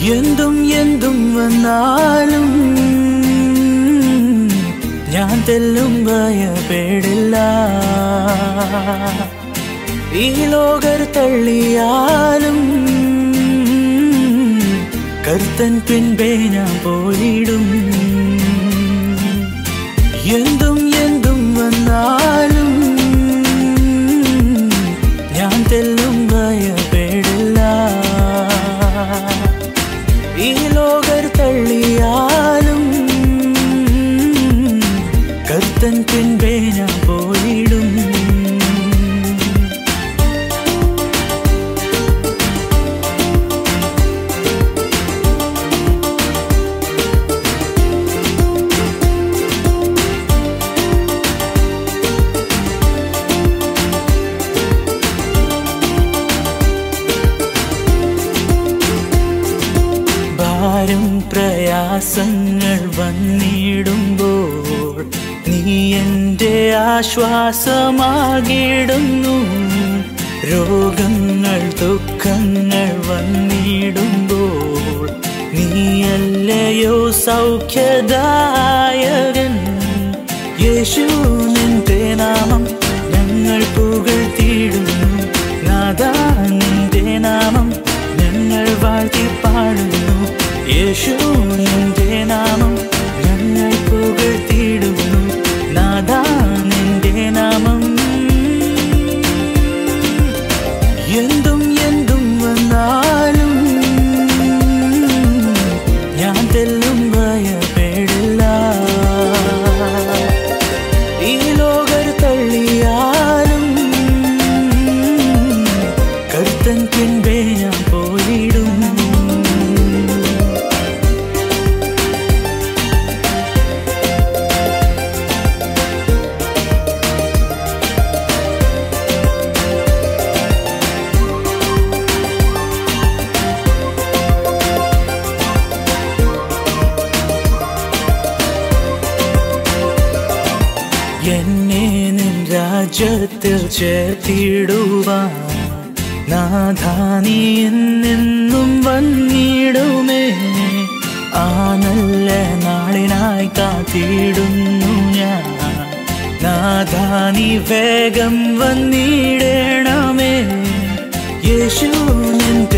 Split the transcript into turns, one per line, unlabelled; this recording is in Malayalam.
എന്തും എന്തും വന്നാലും ഞാൻ തെല്ലും ഭയപ്പെടില്ല ഈ ലോകർ തള്ളിയാലും കർത്തൻ പിൻപേ ഞാൻ പോയിടും എന്തും എന്തും വന്നാലും ഞാൻ തെല്ലും ഭയപ്പെടില്ല ഈ ലോകർ തള്ളിയാലും കർത്തൻ പിൻപേ ഞാൻ പോയിടും ഭാരം പ്രയാസങ്ങൾ വന്നിടുമ്പോൾ നീ എൻ്റെ ആശ്വാസമാകിടുന്നു രോഗങ്ങൾ ദുഃഖങ്ങൾ വന്നിടുമ്പോൾ നീയല്ലയോ സൗഖ്യദായകൻ യേശു നിന്റെ നാമം ഞങ്ങൾ പുകഴ്ത്തിയിടുന്നു നാദാ നിന്റെ നാമം ഞങ്ങൾ വാഴ്ത്തി പാടുന്നു യേശു നിന്റെ നാമം ഞങ്ങൾ പുകഴ്ത്തിയിടുന്നു നാദാ നിന്റെ നാമം എന്തും എന്തും വന്നാലും ഞാൻ തെല്ലും ഭയപ്പെടില്ല ഈ ലോകർ തള്ളിയാലും കർത്തൻ പിൻപേ ഞാൻ പോയിടും എന്നെ നിൻ രാജ്യത്തിൽ ചേർത്തിടുവാൻ നാഥാ നീ എന്നെന്നും വന്നിടുമേ ആ നല്ല നാളിനായി കാത്തിടുന്നു ഞാൻ നാഥാ നീ വേഗം വന്നിടണമേ യേശു നിന്റെ